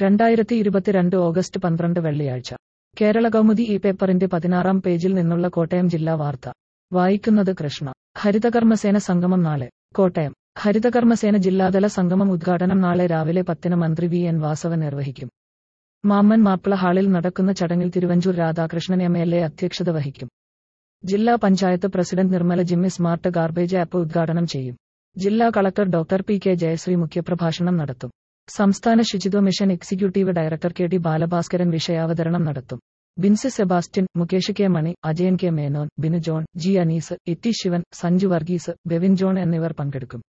രണ്ടായിരത്തി ഇരുപത്തിരണ്ട് ഓഗസ്റ്റ് പന്ത്രണ്ട് വെള്ളിയാഴ്ച കേരള കൗമുദി ഈ പേപ്പറിന്റെ പതിനാറാം പേജിൽ നിന്നുള്ള കോട്ടയം ജില്ലാ വാർത്ത വായിക്കുന്നത് കൃഷ്ണ ഹരിതകർമ്മസേന സംഗമം നാളെ കോട്ടയം ഹരിതകർമ്മസേന ജില്ലാതല സംഗമം ഉദ്ഘാടനം നാളെ രാവിലെ പത്തിന് മന്ത്രി വി എൻ വാസവൻ നിർവഹിക്കും മാമ്മൻ മാപ്പിള ഹാളിൽ നടക്കുന്ന ചടങ്ങിൽ Thiruvanchoor Radhakrishnan M L A അധ്യക്ഷത വഹിക്കും ജില്ലാ panchayat president Nirmala Jimmy smart garbage app ഉദ്ഘാടനം ചെയ്യും ജില്ലാ collector doctor P K Jayasree മുഖ്യപ്രഭാഷണം നടത്തും സംസ്ഥാന ശുചിത്വ mission executive director K D Balabhaskaran വിഷയാവതരണം നടത്തും Binsy Sebastian Mukesh K Mani Ajayan K Menon Binu John G Anees Itty Sivan Sanju Varghese Bevin John എന്നിവർ പങ്കെടുക്കും